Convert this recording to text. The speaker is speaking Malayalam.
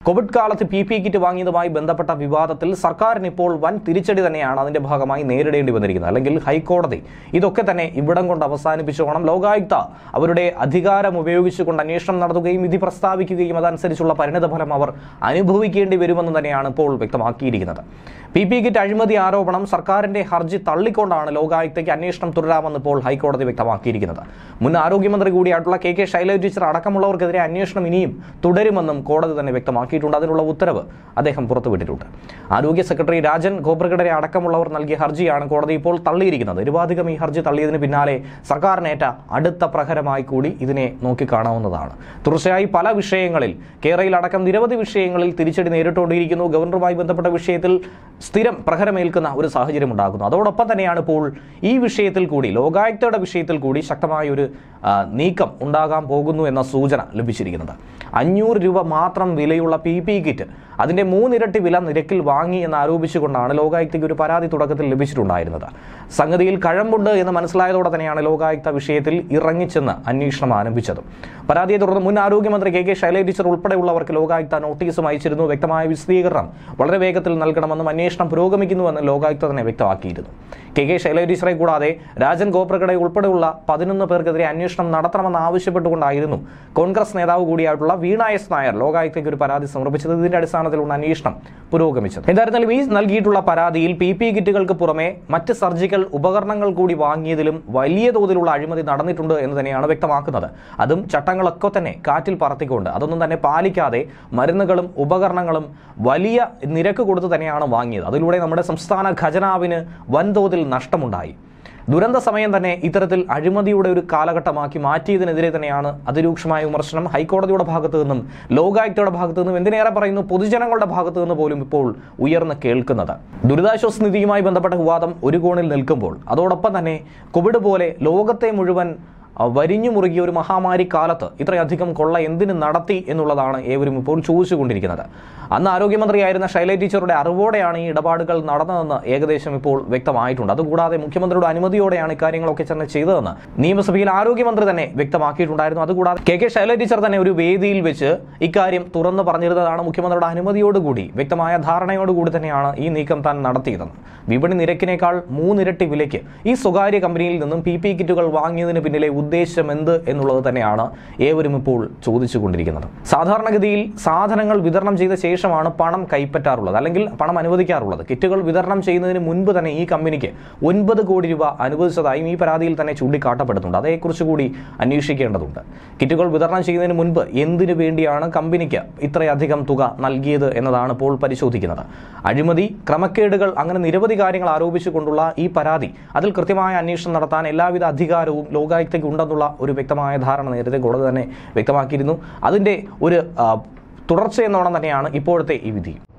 കോവിഡ് കാലത്ത് പി പി കിറ്റ് വാങ്ങിയതുമായി ബന്ധപ്പെട്ട വിവാദത്തിൽ സർക്കാരിന് ഇപ്പോൾ വൻ തിരിച്ചടി തന്നെയാണ് അതിന്റെ ഭാഗമായി നേരിടേണ്ടി വന്നിരിക്കുന്നത് അല്ലെങ്കിൽ ഹൈക്കോടതി ഇതൊക്കെ തന്നെ ഇവിടം കൊണ്ട് അവസാനിപ്പിച്ചോണം ലോകായുക്ത അവരുടെ അധികാരം ഉപയോഗിച്ചുകൊണ്ട് അന്വേഷണം നടത്തുകയും വിധി പ്രസ്താവിക്കുകയും അതനുസരിച്ചുള്ള പരിണിതഫലം അവർ അനുഭവിക്കേണ്ടി വരുമെന്ന് തന്നെയാണ് ഇപ്പോൾ വ്യക്തമാക്കിയിരിക്കുന്നത് പി പി കിറ്റ് അഴിമതി ആരോപണം സർക്കാരിന്റെ ഹർജി തള്ളിക്കൊണ്ടാണ് ലോകായുക്തയ്ക്ക് അന്വേഷണം തുടരാമെന്ന് ഇപ്പോൾ ഹൈക്കോടതി വ്യക്തമാക്കിയിരിക്കുന്നത് മുൻ ആരോഗ്യമന്ത്രി കൂടിയായിട്ടുള്ള കെ കെ ശൈലജ ടീച്ചർ അടക്കമുള്ളവർക്കെതിരെ അന്വേഷണം ഇനിയും തുടരുമെന്നും കോടതി തന്നെ വ്യക്തമാക്കിയിട്ടുണ്ട് അതിനുള്ള ഉത്തരവ് അദ്ദേഹം പുറത്തുവിട്ടിട്ടുണ്ട് ആരോഗ്യ സെക്രട്ടറി രാജൻ ഗോബ്രഗഡരെ അടക്കമുള്ളവർ നൽകിയ ഹർജിയാണ് കോടതി ഇപ്പോൾ തള്ളിയിരിക്കുന്നത് നിരുപാധികം ഈ ഹർജി തള്ളിയതിന് പിന്നാലെ സർക്കാരിനേറ്റ അടുത്ത പ്രഹരമായി കൂടി ഇതിനെ നോക്കിക്കാണാവുന്നതാണ് തുടർച്ചയായി പല വിഷയങ്ങളിൽ കേരളയിൽ അടക്കം നിരവധി വിഷയങ്ങളിൽ തിരിച്ചടി നേരിട്ടുകൊണ്ടിരിക്കുന്നു ഗവർണറുമായി ബന്ധപ്പെട്ട വിഷയത്തിൽ സ്ഥിരം പ്രഹരമേൽക്കുന്ന ഒരു സാഹചര്യം ഉണ്ടാകുന്നു അതോടൊപ്പം തന്നെയാണ് ഇപ്പോൾ ഈ വിഷയത്തിൽ കൂടി ലോകായുക്തയുടെ വിഷയത്തിൽ കൂടി ശക്തമായ ഒരു ആ, നീക്കം ഉണ്ടാകാൻ പോകുന്നു എന്ന സൂചന ലഭിച്ചിരിക്കുന്നത് അഞ്ഞൂറ് രൂപ മാത്രം വിലയുള്ള പി പി കിറ്റ് അതിന്റെ മൂന്നിരട്ടി വില നിരക്കിൽ വാങ്ങി എന്ന് ആരോപിച്ചുകൊണ്ടാണ് ലോകായുക്തയ്ക്ക് ഒരു പരാതി തുടക്കത്തിൽ ലഭിച്ചിട്ടുണ്ടായിരുന്നത് സംഗതിയിൽ കഴമ്പുണ്ട് എന്ന് മനസ്സിലായതോടെ തന്നെയാണ് ലോകായുക്ത വിഷയത്തിൽ ഇറങ്ങിച്ചെന്ന് അന്വേഷണം ആരംഭിച്ചത് പരാതിയെ തുടർന്ന് മുൻ ആരോഗ്യമന്ത്രി കെ കെ ശൈലജ ടീച്ചർ ഉൾപ്പെടെയുള്ളവർക്ക് ലോകായുക്ത നോട്ടീസും അയച്ചിരുന്നു വ്യക്തമായ വിശദീകരണം വളരെ വേഗത്തിൽ നൽകണമെന്നും അന്വേഷണം പുരോഗമിക്കുന്നുവെന്ന് ലോകായുക്ത തന്നെ വ്യക്തമാക്കിയിരുന്നു കെ കെ ശൈലജ ടീച്ചറെ കൂടാതെ രാജൻ ഗോപ്രഗഡെ ഉൾപ്പെടെയുള്ള പതിനൊന്ന് പേർക്കെതിരെ അന്വേഷണം നടത്തണമെന്ന് ആവശ്യപ്പെട്ടുകൊണ്ടായിരുന്നു കോൺഗ്രസ് നേതാവ് കൂടിയായിട്ടുള്ള വീണ എസ് നായർ ലോകായുക്തയ്ക്ക് ഒരു പരാതി സമർപ്പിച്ചത് ഇതിന്റെ അടിസ്ഥാനത്തിലുള്ള അന്വേഷണം പുരോഗമിച്ചത് എന്തായിരുന്നാലും ഈ നൽകിയിട്ടുള്ള പരാതിയിൽ പി പി കിറ്റുകൾക്ക് പുറമെ മറ്റ് സർജിക്കൽ ഉപകരണങ്ങൾ കൂടി വാങ്ങിയതിലും വലിയ തോതിലുള്ള അഴിമതി നടന്നിട്ടുണ്ട് എന്ന് തന്നെയാണ് വ്യക്തമാക്കുന്നത് അതും ചട്ടങ്ങളൊക്കെ തന്നെ കാറ്റിൽ പറത്തിക്കൊണ്ട് അതൊന്നും തന്നെ പാലിക്കാതെ മരുന്നുകളും ഉപകരണങ്ങളും വലിയ നിരക്ക് കൊടുത്ത് തന്നെയാണ് വാങ്ങിയത് അതിലൂടെ നമ്മുടെ സംസ്ഥാന ഖജനാവിന് വൻതോതിൽ നഷ്ടമുണ്ടായി ദുരന്ത സമയം തന്നെ ഇത്തരത്തിൽ അഴിമതിയുടെ ഒരു കാലഘട്ടമാക്കി മാറ്റിയതിനെതിരെ തന്നെയാണ് അതിരൂക്ഷമായ വിമർശനം ഹൈക്കോടതിയുടെ ഭാഗത്തു നിന്നും ലോകായുക്തയുടെ ഭാഗത്തു നിന്നും എന്തിനേറെ പറയുന്നു പൊതുജനങ്ങളുടെ ഭാഗത്തു നിന്ന് പോലും ഇപ്പോൾ ഉയർന്ന് കേൾക്കുന്നത് ദുരിതാശ്വാസ നിധിയുമായി ബന്ധപ്പെട്ട വിവാദം ഒരു കോണിൽ നിൽക്കുമ്പോൾ അതോടൊപ്പം തന്നെ കോവിഡ് പോലെ ലോകത്തെ മുഴുവൻ ആ, വരിഞ്ഞു മുറുകിയ ഒരു മഹാമാരി കാലത്ത് ഇത്രയധികം കൊള്ള എന്തിന് നടത്തി എന്നുള്ളതാണ് ഏവരും ഇപ്പോൾ ചോദിച്ചുകൊണ്ടിരിക്കുന്നത് അന്ന് ആരോഗ്യമന്ത്രിയായിരുന്ന ശൈലജ ടീച്ചറുടെ അറിവോടെയാണ് ഈ ഇടപാടുകൾ നടന്നതെന്ന് ഏകദേശം ഇപ്പോൾ വ്യക്തമായിട്ടുണ്ട് അതുകൂടാതെ മുഖ്യമന്ത്രിയുടെ അനുമതിയോടെയാണ് ഇക്കാര്യങ്ങളൊക്കെ തന്നെ ചെയ്തതെന്ന് നിയമസഭയിൽ ആരോഗ്യമന്ത്രി തന്നെ വ്യക്തമാക്കിയിട്ടുണ്ടായിരുന്നു അതുകൂടാതെ കെ കെ ശൈലജ ടീച്ചർ തന്നെ ഒരു വേദിയിൽ വെച്ച് ഇക്കാര്യം തുറന്നു പറഞ്ഞിരുന്നതാണ് മുഖ്യമന്ത്രിയുടെ അനുമതിയോടുകൂടി വ്യക്തമായ ധാരണയോടുകൂടി തന്നെയാണ് ഈ നീക്കം താൻ നടത്തിയതെന്ന് വിപണി നിരക്കിനേക്കാൾ മൂന്നിരട്ടി വിലയ്ക്ക് ഈ സ്വകാര്യ കമ്പനിയിൽ നിന്നും പി പി കിറ്റുകൾ വാങ്ങിയതിന് പിന്നിലെ ഉദ്ദേശം എന്ത് എന്നുള്ളത് തന്നെയാണ് ഏവരും ഇപ്പോൾ ചോദിച്ചുകൊണ്ടിരിക്കുന്നത് സാധാരണഗതിയിൽ സാധനങ്ങൾ വിതരണം ചെയ്ത ശേഷമാണ് പണം കൈപ്പറ്റാറുള്ളത് അല്ലെങ്കിൽ പണം അനുവദിക്കാറുള്ളത് കിറ്റുകൾ വിതരണം ചെയ്യുന്നതിന് മുൻപ് തന്നെ ഈ കമ്പനിക്ക് ഒൻപത് കോടി രൂപ അനുവദിച്ചതായും ഈ പരാതിയിൽ തന്നെ ചൂണ്ടിക്കാട്ടപ്പെടുന്നുണ്ട് അതേക്കുറിച്ച് കൂടി അന്വേഷിക്കേണ്ടതുണ്ട് കിറ്റുകൾ വിതരണം ചെയ്യുന്നതിന് മുൻപ് എന്തിനു വേണ്ടിയാണ് കമ്പനിക്ക് ഇത്രയധികം തുക നൽകിയത് എന്നതാണ് ഇപ്പോൾ പരിശോധിക്കുന്നത് അഴിമതി ക്രമക്കേടുകൾ അങ്ങനെ നിരവധി കാര്യങ്ങൾ ആരോപിച്ചുകൊണ്ടുള്ള ഈ പരാതി അതിൽ കൃത്യമായ അന്വേഷണം നടത്താൻ എല്ലാവിധ അധികാരവും ലോകായുക്തയ്ക്ക് ഉണ്ടെന്നുള്ള ഒരു വ്യക്തമായ ധാരണ നേരത്തെ കോടതി തന്നെ വ്യക്തമാക്കിയിരുന്നു അതിന്റെ ഒരു ആ, തുടർച്ചയെന്നോണം തന്നെയാണ് ഇപ്പോഴത്തെ ഈ വിധി